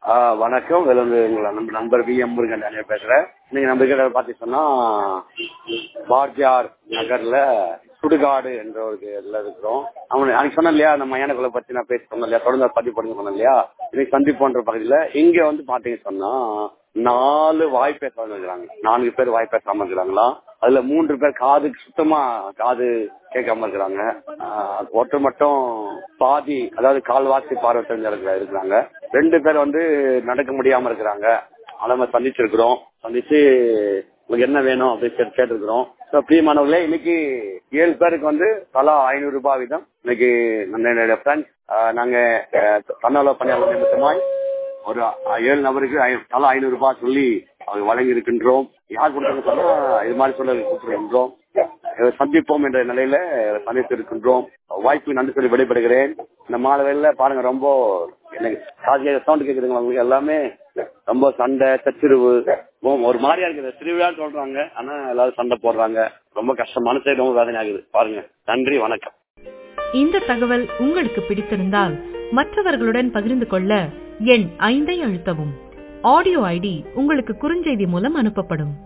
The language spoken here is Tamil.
ஆஹ் வணக்கம் இதுல வந்து உங்களை நம்ம நண்பர் வி எம் முருகன் டேனியல் பேசுறேன் இன்னைக்கு நம்ம கிட்ட பாத்தீங்கன்னா பாரதியார் நகர்ல சுடுகாடு என்ற ஒரு இதுல இருக்கிறோம் அவன் அன்னைக்கு சொன்னேன் இல்லையா அந்த மயானக்குள்ள பத்தி நான் பேசி சொன்னேன் இல்லையா தொடர்ந்து அதை பதிவு பண்ணி சொன்னேன் இல்லையா இன்னைக்கு சந்திப்போன்ற பகுதியில இங்க வந்து பாத்தீங்க சொன்னா நாலு வாய் பேசாம இருக்கிறாங்க நான்கு பேர் வாய் பேசாம இருக்கிறாங்களா அதுல மூன்று பேர் காதுக்கு சுத்தமா காது கேட்காம இருக்கிறாங்க ஆஹ் ஒருத்தர் மட்டும் பாதி அதாவது கால்வாசி பார்வை தெரிஞ்ச இருக்கிறாங்க ரெண்டு பேர் வந்து நடக்க முடியாம இருக்கிறாங்க அதை நம்ம சந்திச்சிருக்கிறோம் சந்திச்சு உங்களுக்கு என்ன வேணும் அப்படின்னு கேட்டு கேட்டிருக்கிறோம் ஸோ பிரியமானவர்களே இன்னைக்கு ஏழு பேருக்கு வந்து தலா ஐநூறு ரூபாய் வீதம் இன்னைக்கு நம்ம என்னுடைய ஃப்ரெண்ட்ஸ் நாங்க அஹ், தன்னார்வ பணியாளர் நிமித்தமாய் ஒரு ஏழு நபருக்கு ஐ- தலா ஐநூறு ரூபாய் சொல்லி அவர் வழங்கி இருக்கின்றோம் யார் கொடுத்தாங்க சொன்னா இது மாதிரி சொல்ல கூப்பிடுகின்றோம் இதை சந்திப்போம் என்ற நிலையில சந்தித்து இருக்கின்றோம் வாய்ப்பு நன்றி சொல்லி விடைபெறுகிறேன் இந்த மாலை வேலையில பாருங்க ரொம்ப எனக்கு காது சவுண்ட் கேக்குதுங்களா உங்களுக்கு எல்லாமே ரொம்ப சண்டை சச்சிருவு ஒரு மாதிரியா இருக்குது திருவிழான்னு சொல்றாங்க ஆனா எல்லாரும் சண்டை போடுறாங்க ரொம்ப கஷ்டம் மனசே ரொம்ப வேதனை ஆகுது பாருங்க நன்றி வணக்கம் இந்த தகவல் உங்களுக்கு பிடித்திருந்தால் மற்றவர்களுடன் பகிர்ந்து கொள்ள எண் ஐந்தை அழுத்தவும் ஆடியோ ஐடி உங்களுக்கு குறுஞ்செய்தி மூலம் அனுப்பப்படும்